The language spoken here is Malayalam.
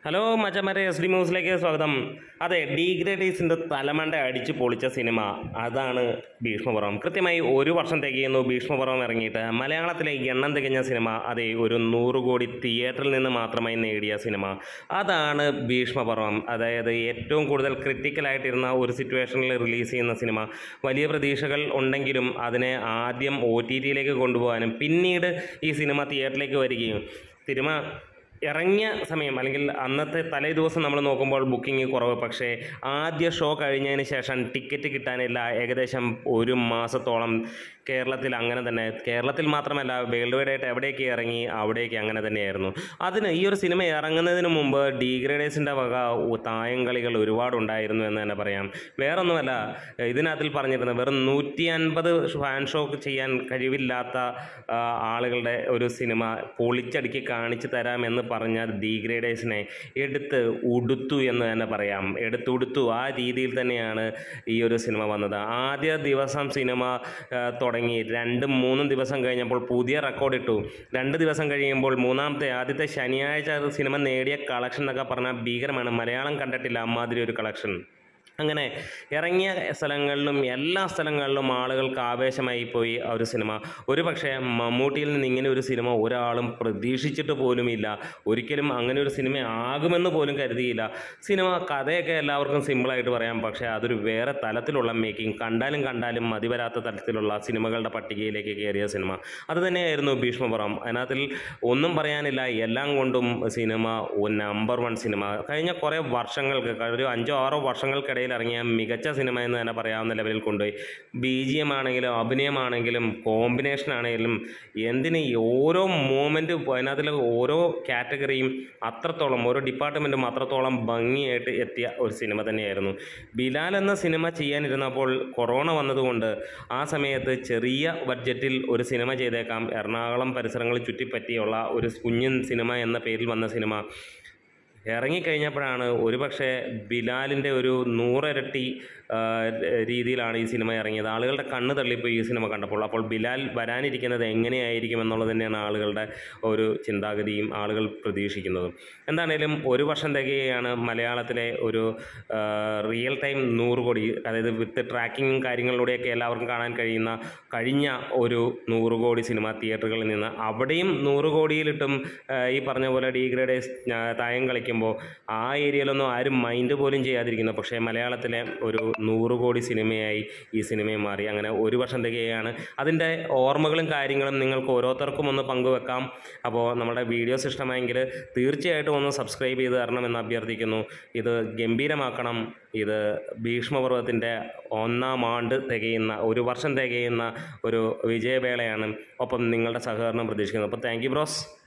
ഹലോ മച്ചന്മാരെ എസ് ഡി ന്യൂസിലേക്ക് സ്വാഗതം അതെ ഡീഗ്രേഡേഴ്സിൻ്റെ തലമണ്ട അടിച്ച് പൊളിച്ച സിനിമ അതാണ് ഭീഷ്മപർവം കൃത്യമായി ഒരു വർഷം തികയുന്നു ഭീഷ്മപർവം ഇറങ്ങിയിട്ട് മലയാളത്തിലെ എണ്ണം തികഞ്ഞ സിനിമ അതെ ഒരു നൂറ് കോടി തിയേറ്ററിൽ നിന്ന് മാത്രമായി നേടിയ സിനിമ അതാണ് ഭീഷ്മപർവം അതായത് ഏറ്റവും കൂടുതൽ ക്രിട്ടിക്കലായിട്ടിരുന്ന ഒരു സിറ്റുവേഷനിൽ റിലീസ് ചെയ്യുന്ന സിനിമ വലിയ പ്രതീക്ഷകൾ ഉണ്ടെങ്കിലും അതിനെ ആദ്യം ഒ ടി ടിയിലേക്ക് കൊണ്ടുപോകാനും പിന്നീട് ഈ സിനിമ തിയേറ്ററിലേക്ക് വരികയും സിനിമ ഇറങ്ങിയ സമയം അല്ലെങ്കിൽ അന്നത്തെ തലേ ദിവസം നമ്മൾ നോക്കുമ്പോൾ ബുക്കിംഗ് കുറവ് പക്ഷേ ആദ്യ ഷോ കഴിഞ്ഞതിന് ശേഷം ടിക്കറ്റ് കിട്ടാനില്ല ഏകദേശം ഒരു മാസത്തോളം കേരളത്തിൽ അങ്ങനെ തന്നെ കേരളത്തിൽ മാത്രമല്ല വേൾഡ് വൈഡ് ആയിട്ട് എവിടേക്ക് ഇറങ്ങി അവിടേക്ക് അങ്ങനെ തന്നെയായിരുന്നു അതിന് ഈ ഒരു സിനിമ ഇറങ്ങുന്നതിന് മുമ്പ് ഡീഗ്രേഡേഴ്സിൻ്റെ വക ഉ- തായങ്കളികൾ ഒരുപാടുണ്ടായിരുന്നു എന്ന് തന്നെ പറയാം വേറൊന്നുമല്ല ഇതിനകത്തിൽ പറഞ്ഞിരുന്നത് വെറും നൂറ്റി അൻപത് ഫാൻ ഷോ ചെയ്യാൻ കഴിവില്ലാത്ത ആ, ആളുകളുടെ ഒരു സിനിമ പൊളിച്ചടുക്കി കാണിച്ചു തരാമെന്ന് പറഞ്ഞ ഡീഗ്രേഡേഴ്സിനെ എടുത്ത് ഉടുത്തു എന്ന് തന്നെ പറയാം എടുത്തുടുത്തു ആ രീതിയിൽ തന്നെയാണ് ഈ ഒരു സിനിമ വന്നത് ആദ്യ ദിവസം സിനിമ ആ, തുടങ്ങി രണ്ടും മൂന്നും ദിവസം കഴിഞ്ഞപ്പോൾ പുതിയ റെക്കോർഡ് ഇട്ടു രണ്ട് ദിവസം കഴിയുമ്പോൾ മൂന്നാമത്തെ ആദ്യത്തെ ശനിയാഴ്ച അത് സിനിമ നേടിയ കളക്ഷൻ എന്നൊക്കെ പറഞ്ഞാൽ ഭീകരമാണ് മലയാളം കണ്ടിട്ടില്ല അമ്മാതിരി ഒരു കളക്ഷൻ അങ്ങനെ ഇറങ്ങിയ സ്ഥലങ്ങളിലും എല്ലാ സ്ഥലങ്ങളിലും ആളുകൾക്ക് ആവേശമായി പോയി ആ ഒരു സിനിമ ഒരു പക്ഷേ മമ്മൂട്ടിയിൽ നിന്ന് ഇങ്ങനെ ഒരു സിനിമ ഒരാളും പ്രതീക്ഷിച്ചിട്ട് പോലുമില്ല ഒരിക്കലും അങ്ങനെ ഒരു സിനിമ ആകുമെന്ന് പോലും കരുതിയില്ല സിനിമ കഥയൊക്കെ എല്ലാവർക്കും സിമ്പിളായിട്ട് പറയാം പക്ഷേ അതൊരു വേറെ തലത്തിലുള്ള മേക്കിംഗ് കണ്ടാലും കണ്ടാലും മതി വരാത്ത തരത്തിലുള്ള സിനിമകളുടെ പട്ടികയിലേക്ക് കയറിയ സിനിമ അത് തന്നെയായിരുന്നു ഭീഷ്മപുറം അതിനകത്തിൽ ഒന്നും പറയാനില്ല എല്ലാം കൊണ്ടും സിനിമ നമ്പർ വൺ സിനിമ കഴിഞ്ഞ കുറേ വർഷങ്ങൾക്ക് ഒരു അഞ്ചോ ആറോ വർഷങ്ങൾക്കിടയിൽ ഇറങ്ങിയ മികച്ച സിനിമ എന്ന് തന്നെ പറയാവുന്ന ലെവലിൽ കൊണ്ടുപോയി ബി ജി എം ആണെങ്കിലും അഭിനയമാണെങ്കിലും കോമ്പിനേഷൻ ആണെങ്കിലും എന്തിന് ഈ ഓരോ മൂമെൻറ്റ് അതിനകത്തിൽ ഓരോ കാറ്റഗറിയും അത്രത്തോളം ഓരോ ഡിപ്പാർട്ട്മെൻറ്റും അത്രത്തോളം ഭംഗിയായിട്ട് എത്തിയ ഒരു സിനിമ തന്നെയായിരുന്നു ബിലാൽ എന്ന സിനിമ ചെയ്യാനിരുന്നപ്പോൾ കൊറോണ വന്നതുകൊണ്ട് ആ സമയത്ത് ചെറിയ ബഡ്ജറ്റിൽ ഒരു സിനിമ ചെയ്തേക്കാം എറണാകുളം പരിസരങ്ങളിൽ ചുറ്റിപ്പറ്റിയുള്ള ഒരു കുഞ്ഞൻ സിനിമ എന്ന പേരിൽ വന്ന സിനിമ ഇറങ്ങിക്കഴിഞ്ഞപ്പോഴാണ് ഒരുപക്ഷെ ബിലാലിൻ്റെ ഒരു നൂറിരട്ടി ആ, രീതിയിലാണ് ഈ സിനിമ ഇറങ്ങിയത് ആളുകളുടെ കണ്ണ് തള്ളിപ്പോയി ഈ സിനിമ കണ്ടപ്പോൾ അപ്പോൾ ബിലാൽ വരാനിരിക്കുന്നത് എങ്ങനെയായിരിക്കും എന്നുള്ളത് തന്നെയാണ് ആളുകളുടെ ഒരു ചിന്താഗതിയും ആളുകൾ പ്രതീക്ഷിക്കുന്നതും എന്താണേലും ഒരു വർഷം തികയാണ് മലയാളത്തിലെ ഒരു ആ, റിയൽ ടൈം നൂറ് കോടി അതായത് വിത്ത് ട്രാക്കിങ്ങും കാര്യങ്ങളിലൂടെയൊക്കെ എല്ലാവർക്കും കാണാൻ കഴിയുന്ന കഴിഞ്ഞ ഒരു നൂറ് കോടി സിനിമ തിയേറ്ററുകളിൽ നിന്ന് അവിടെയും നൂറ് കോടിയിലിട്ടും ആ, ഈ പറഞ്ഞ പോലെ ഡീഗ്രേഡേഴ്സ് തായം കളിക്കുമ്പോൾ ആ ഏരിയയിലൊന്നും ആരും മൈൻഡ് പോലും ചെയ്യാതിരിക്കുന്നു പക്ഷേ മലയാളത്തിലെ ഒരു നൂറ് കോടി സിനിമയായി ഈ സിനിമയും മാറി അങ്ങനെ ഒരു വർഷം തികയാണ് അതിൻ്റെ ഓർമ്മകളും കാര്യങ്ങളും നിങ്ങൾക്ക് ഓരോരുത്തർക്കും ഒന്ന് പങ്കുവെക്കാം അപ്പോൾ നമ്മുടെ വീഡിയോസ് ഇഷ്ടമായെങ്കിൽ തീർച്ചയായിട്ടും ഒന്ന് സബ്സ്ക്രൈബ് ചെയ്ത് തരണമെന്ന് അഭ്യർത്ഥിക്കുന്നു ഇത് ഗംഭീരമാക്കണം ഇത് ഭീഷ്മപർവത്തിൻ്റെ ഒന്നാം ആണ്ട് തികയുന്ന ഒരു വർഷം തികയുന്ന ഒരു വിജയവേളയാണ് ഒപ്പം നിങ്ങളുടെ സഹകരണം പ്രതീക്ഷിക്കുന്നു അപ്പോൾ താങ്ക് യു ബ്രോസ്